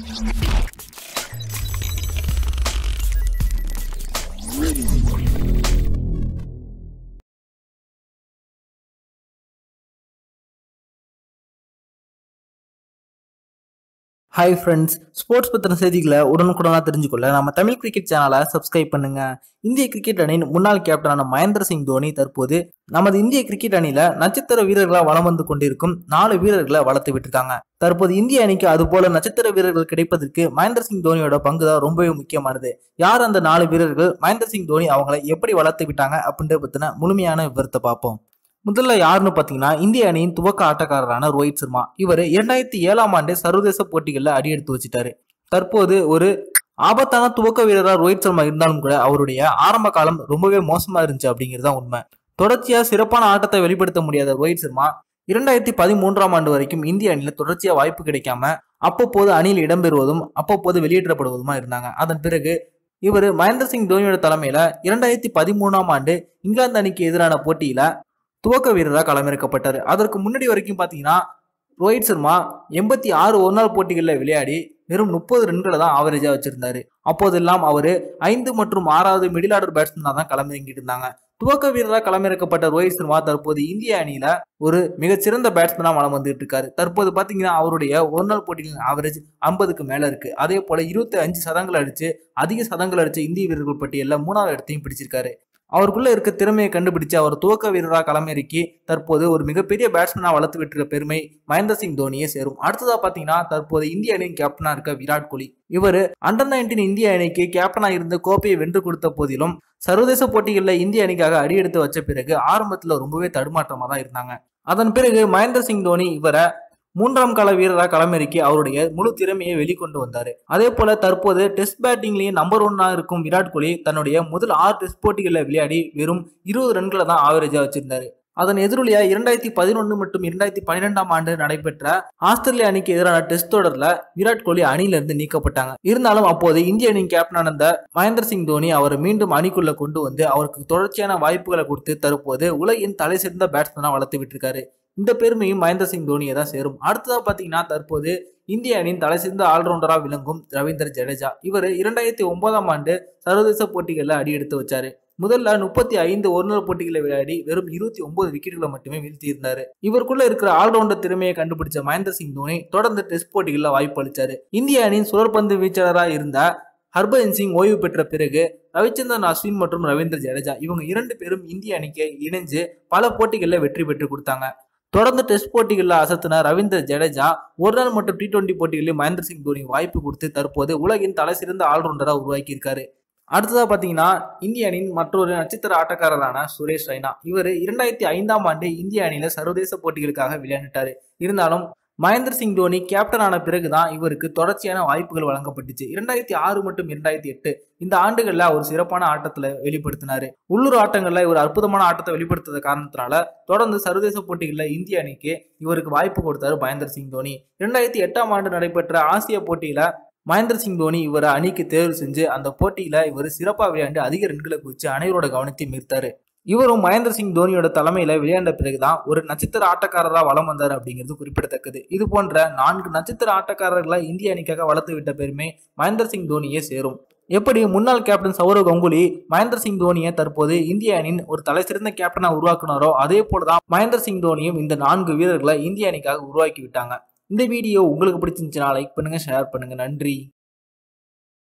hi friends sports பற்றின செய்திகளை உடனுக்குடனாக தெரிஞ்சுக்கொள்ள நம்ம தமிழ் கிரிக்கெட் சேனலை சப்ஸ்கிரைப் பண்ணுங்க இந்திய கிரிக்கெட் அணியின் முன்னாள் கேப்டனான மகேந்திர சிங் தோனி தற்போது நமது இந்திய கிரிக்கெட் அணியில நட்சத்திர வீரர்களாக வலம் வந்து கொண்டிருக்கும் நாலு வீரர்களை வளர்த்து விட்டுருக்காங்க தற்போது இந்திய அணிக்கு அதுபோல நட்சத்திர வீரர்கள் கிடைப்பதற்கு மகேந்திர சிங் தோனியோட பங்கு தான் ரொம்பவே முக்கியமானது யார் அந்த நாலு வீரர்கள் மகேந்திர சிங் தோனி அவங்களை எப்படி வளர்த்து விட்டாங்க அப்படின்றத பத்தின முழுமையான விவரத்தை பார்ப்போம் முதல்ல யாருன்னு பார்த்தீங்கன்னா இந்திய அணியின் துவக்க ஆட்டக்காரரான ரோஹித் சர்மா இவர் இரண்டாயிரத்தி ஏழாம் ஆண்டு சர்வதேச போட்டிகளில் அடியெடுத்து வச்சுட்டாரு தற்போது ஒரு ஆபத்தான துவக்க வீரராக ரோஹித் சர்மா இருந்தாலும் கூட அவருடைய ஆரம்ப காலம் ரொம்பவே மோசமா இருந்துச்சு அப்படிங்கிறது தான் உண்மை தொடர்ச்சியா சிறப்பான ஆட்டத்தை வெளிப்படுத்த முடியாத ரோஹித் சர்மா இரண்டாயிரத்தி பதிமூன்றாம் ஆண்டு வரைக்கும் இந்திய அணியில தொடர்ச்சியா வாய்ப்பு கிடைக்காம அவ்வப்போது அணியில் இடம்பெறுவதும் அவ்வப்போது வெளியேற்றப்படுவதுமா இருந்தாங்க அதன் பிறகு இவர் மகேந்திர சிங் தோனியோட தலைமையில இரண்டாயிரத்தி பதிமூணாம் ஆண்டு இங்கிலாந்து அணிக்கு எதிரான போட்டியில துவக்க வீரராக களமிறக்கப்பட்டார் அதற்கு முன்னாடி வரைக்கும் பார்த்தீங்கன்னா ரோஹித் சர்மா எண்பத்தி ஆறு ஒரு நாள் போட்டிகளில் விளையாடி வெறும் முப்பது ரன்களை தான் ஆவரேஜாக வச்சிருந்தாரு அப்போதெல்லாம் அவர் ஐந்து மற்றும் ஆறாவது மிடில் ஆர்டர் பேட்ஸ்மேனாக தான் களமிறங்கிட்டு இருந்தாங்க துவக்க வீரராக களமிறக்கப்பட்ட ரோஹித் சர்மா தற்போது இந்திய அணியில ஒரு மிகச்சிறந்த பேட்ஸ்மேனாக வளம் வந்துட்டு இருக்காரு தற்போது பார்த்தீங்கன்னா அவருடைய ஒரு நாள் போட்டிகளின் ஆவரேஜ் ஐம்பதுக்கு மேல இருக்கு அதே போல இருபத்தி அஞ்சு சதங்கள் அடிச்சு அதிக சதங்கள் அடிச்ச இந்திய வீரர்கள் பட்டியலில் மூணாவது இடத்தையும் பிடிச்சிருக்காரு அவருக்குள்ள இருக்க திறமையை கண்டுபிடிச்சு அவர் துவக்க வீரராக களமிறக்கி தற்போது ஒரு மிகப்பெரிய பேட்ஸ்மேனாக வளர்த்து விட்டுருக்க பெருமை மகேந்திர சிங் தோனியே சேரும் அடுத்ததா பாத்தீங்கன்னா தற்போது இந்திய அணியின் கேப்டனா இருக்க விராட் கோலி இவர் அண்டர் நைன்டீன் இந்திய அணிக்கு கேப்டனா இருந்த கோப்பையை வென்று கொடுத்த போதிலும் சர்வதேச போட்டிகளில் இந்திய அணிக்காக அடியெடுத்து வச்ச பிறகு ஆரம்பத்துல ரொம்பவே தடுமாற்றமா தான் இருந்தாங்க அதன் பிறகு மகேந்திர சிங் தோனி இவரை மூன்றாம் கால வீரராக களமிறக்கி அவருடைய முழு திறமையை வெளிக்கொண்டு வந்தார் அதே போல தற்போது டெஸ்ட் பேட்டிங்லேயே நம்பர் ஒன்னா இருக்கும் விராட் கோலி தன்னுடைய முதல் ஆறு டெஸ்ட் போட்டிகளில் விளையாடி வெறும் இருபது ரன்களை தான் ஆவரேஜா வச்சிருந்தாரு அதன் எதிரொலியா இரண்டாயிரத்தி பதினொன்று மற்றும் இரண்டாயிரத்தி பன்னிரெண்டாம் ஆண்டு நடைபெற்ற ஆஸ்திரேலிய அணிக்கு எதிரான டெஸ்ட் தொடர்ல விராட் கோலி அணியிலிருந்து நீக்கப்பட்டாங்க இருந்தாலும் அப்போது இந்திய அணியின் கேப்டனான இருந்த மகேந்திர சிங் தோனி அவரை மீண்டும் அணிக்குள்ள கொண்டு வந்து அவருக்கு தொடர்ச்சியான வாய்ப்புகளை கொடுத்து தற்போது உலகின் தலை சிறந்த பேட்ஸ்மேனா வளர்த்து விட்டிருக்காரு இந்த பெருமையும் மகேந்திர சிங் தோனியை தான் சேரும் அடுத்ததா பாத்தீங்கன்னா தற்போது இந்திய அணியின் தலை சிறந்த ஆல்ரவுண்டரா விளங்கும் ரவீந்திர ஜடேஜா இவர் இரண்டாயிரத்தி ஒன்பதாம் ஆண்டு சர்வதேச போட்டிகளில் அடியெடுத்து வச்சாரு முதல்ல முப்பத்தி ஐந்து ஒருநாள் போட்டிகளை விளையாடி வெறும் இருபத்தி ஒன்பது விக்கெட்டுகளை மட்டுமே வீழ்த்தியிருந்தாரு இவருக்குள்ள இருக்கிற ஆல்ரவுண்டர் திறமையை கண்டுபிடிச்ச மகேந்திர சிங் தோனி தொடர்ந்து டெஸ்ட் போட்டிகளில் வாய்ப்பு அளிச்சாரு இந்திய அணியின் சுழற்பந்து வீச்சாளராக இருந்த ஹர்பஜன் சிங் ஓய்வு பெற்ற பிறகு ரவிச்சந்திரன் அஸ்வின் மற்றும் ரவீந்திர ஜடேஜா இவங்க இரண்டு பேரும் இந்திய அணிக்கு இணைஞ்சு பல போட்டிகளில் வெற்றி பெற்று கொடுத்தாங்க தொடர்ந்து டெஸ்ட் போட்டிகளில் அசத்தின ரவீந்திர ஜடேஜா ஒரு நாள் மற்றும் டி டுவெண்டி போட்டிகளில் மகேந்திர சிங் தோனி வாய்ப்பு கொடுத்து தற்போது உலகின் தலை சிறந்த ஆல்ரவுண்டராக உருவாக்கி இருக்காரு அடுத்ததா பாத்தீங்கன்னா இந்திய அணியின் மற்றொரு நட்சத்திர ஆட்டக்காரரான சுரேஷ் ரெய்னா இவர் இரண்டாயிரத்தி ஐந்தாம் ஆண்டு இந்திய அணியில சர்வதேச போட்டிகளுக்காக விளையாண்டுட்டாரு இருந்தாலும் மகேந்திர சிங் தோனி கேப்டன் ஆன பிறகுதான் இவருக்கு தொடர்ச்சியான வாய்ப்புகள் வழங்கப்பட்டுச்சு இரண்டாயிரத்தி ஆறு மற்றும் இரண்டாயிரத்தி எட்டு இந்த ஆண்டுகள்ல அவர் சிறப்பான ஆட்டத்துல வெளிப்படுத்தினாரு உள்ளூர் ஆட்டங்கள்ல இவர் அற்புதமான ஆட்டத்தை வெளிப்படுத்துற காரணத்தினால தொடர்ந்து சர்வதேச போட்டிகளில் இந்திய அணிக்கு இவருக்கு வாய்ப்பு கொடுத்தாரு மகேந்திர சிங் தோனி இரண்டாயிரத்தி எட்டாம் ஆண்டு நடைபெற்ற ஆசிய போட்டியில மகேந்திர சிங் தோனி இவரை அணிக்கு தேர்வு செஞ்சு அந்த போட்டியில இவர் சிறப்பாக விளையாண்டு அதிக ரன்களை குவிச்சு அனைவரோட கவனத்தையும் ஈர்த்தாரு இவரும் மகேந்திர சிங் தோனியோட தலைமையில விளையாண்ட பிறகுதான் ஒரு நட்சத்திர ஆட்டக்காரராக வலம் வந்தார் அப்படிங்கிறது குறிப்பிடத்தக்கது இது போன்ற நான்கு நட்சத்திர ஆட்டக்காரர்களை இந்திய அணிக்காக வளர்த்து விட்ட பெருமை மகேந்திர சிங் தோனியே சேரும் எப்படி முன்னாள் கேப்டன் சௌரவ் கங்குலி மகேந்திர சிங் தோனியை தற்போது இந்திய அணியின் ஒரு தலை சிறந்த கேப்டனா உருவாக்குனாரோ அதே போலதான் மகேந்திர சிங் தோனியும் இந்த நான்கு வீரர்களை இந்திய அணிக்காக உருவாக்கி விட்டாங்க இந்த வீடியோ உங்களுக்கு பிடிச்சிருந்துச்சுன்னா லைக் பண்ணுங்க ஷேர் பண்ணுங்க நன்றி